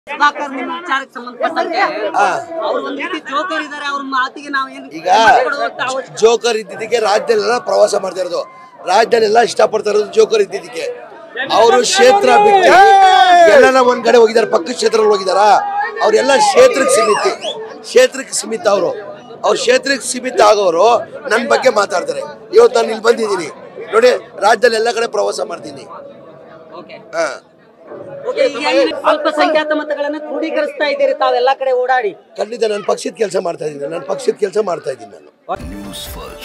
ಸುಧಾಕರ್ ನಿಮ್ಮ ವಿಚಾರಕ್ಕೆ ಸಂಬಂಧಪಟ್ಟಂತೆ ಅವ್ರು ಒಂದ್ ರೀತಿ ಜೋಕರ್ ಇದಾರೆ ಅವ್ರ ಮಾತಿಗೆ ನಾವು ಏನು ಈಗ ಜೋಕರ್ ಇದ್ದಿದ್ದಕ್ಕೆ ರಾಜ್ಯದಲ್ಲೆಲ್ಲ ಪ್ರವಾಸ ಮಾಡ್ತಾ ಇರೋದು ರಾಜ್ಯದಲ್ಲೆಲ್ಲ ಇಷ್ಟಪಡ್ತಾ ಇರೋದು ಜೋಕರ್ ಇದ್ದಿದ್ದಕ್ಕೆ ಅವರು ಕ್ಷೇತ್ರ ಬಿಟ್ಟು ಎಲ್ಲನ ಒಂದ್ ಕಡೆ ಹೋಗಿದ್ದಾರೆ ಪಕ್ಕದ ಕ್ಷೇತ್ರ ಹೋಗಿದಾರ ಅವ್ರೆಲ್ಲ ಕ್ಷೇತ್ರಕ್ಕೆ ಸೀಮಿತ ಕ್ಷೇತ್ರಕ್ಕೆ ಸೀಮಿತ ಅವರು ಅವ್ರ ಕ್ಷೇತ್ರಕ್ಕೆ ಸೀಮಿತ ಆಗೋರು ನನ್ನ ಬಗ್ಗೆ ಮಾತಾಡ್ತಾರೆ ಇವತ್ತು ನಾನು ಇಲ್ಲಿ ಬಂದಿದ್ದೀನಿ ನೋಡಿ ರಾಜ್ಯದಲ್ಲಿ ಎಲ್ಲ ಕಡೆ ಪ್ರವಾಸ ಮಾಡ್ತೀನಿ ಓಕೆ ಹಾ ಓಕೆ, ಈಗ ಏನು ಅಲ್ಪಸಂಖ್ಯಾತ ಮತಗಳನ್ನ ಕ್ರೋಢೀಕರಿಸ್ತಾ ಇದ್ದೀರಿ ತಾವೆಲ್ಲಾ ಕಡೆ ಓಡಾಡಿ ಖಂಡಿತ ನನ್ನ ಪಕ್ಷದ ಕೆಲಸ ಮಾಡ್ತಾ ಇದ್ದೀನಿ ನನ್ನ ಪಕ್ಷದ ಕೆಲಸ ಮಾಡ್ತಾ ಇದ್ದೀನಿ ನಾನು ನ್ಯೂಸ್ ಫಸ್ಟ್